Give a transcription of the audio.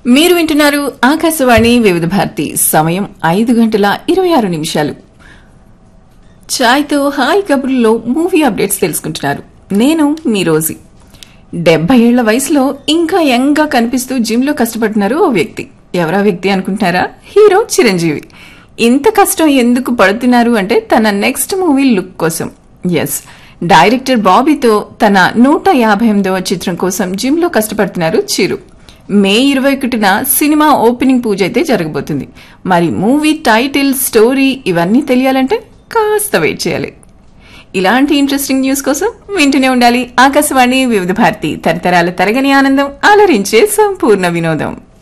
మీరు వింటున్నారు ఆకాశవాణి వివిధ భారతి సమయం ఐదు గంటల ఇరవై ఆరు నిమిషాలు ఛాయ్తో హాయ్ కబుర్లో మూవీ అప్డేట్స్ తెలుసుకుంటున్నారు నేను మీ రోజీ డెబ్బై ఏళ్ల వయసులో ఇంకా యంగ్ గా కనిపిస్తూ జిమ్ లో కష్టపడుతున్నారు ఓ వ్యక్తి ఎవరా వ్యక్తి అనుకుంటున్నారా హీరో చిరంజీవి ఇంత కష్టం ఎందుకు పడుతున్నారు అంటే తన నెక్స్ట్ మూవీ లుక్ కోసం ఎస్ డైరెక్టర్ బాబీతో తన నూట యాభై ఎనిమిదవ చిత్రం కోసం జిమ్ లో కష్టపడుతున్నారు చిరు మే ఇరవై ఒకటిన సినిమా ఓపెనింగ్ పూజ అయితే జరగబోతుంది మరి మూవీ టైటిల్ స్టోరీ ఇవన్నీ తెలియాలంటే కాస్త వెయిట్ చేయాలి ఇలాంటి ఇంట్రెస్టింగ్ న్యూస్ కోసం వింటూనే ఉండాలి ఆకాశవాణి వివిధ భారతి తరతరాల తరగని ఆనందం అలరించే సంపూర్ణ వినోదం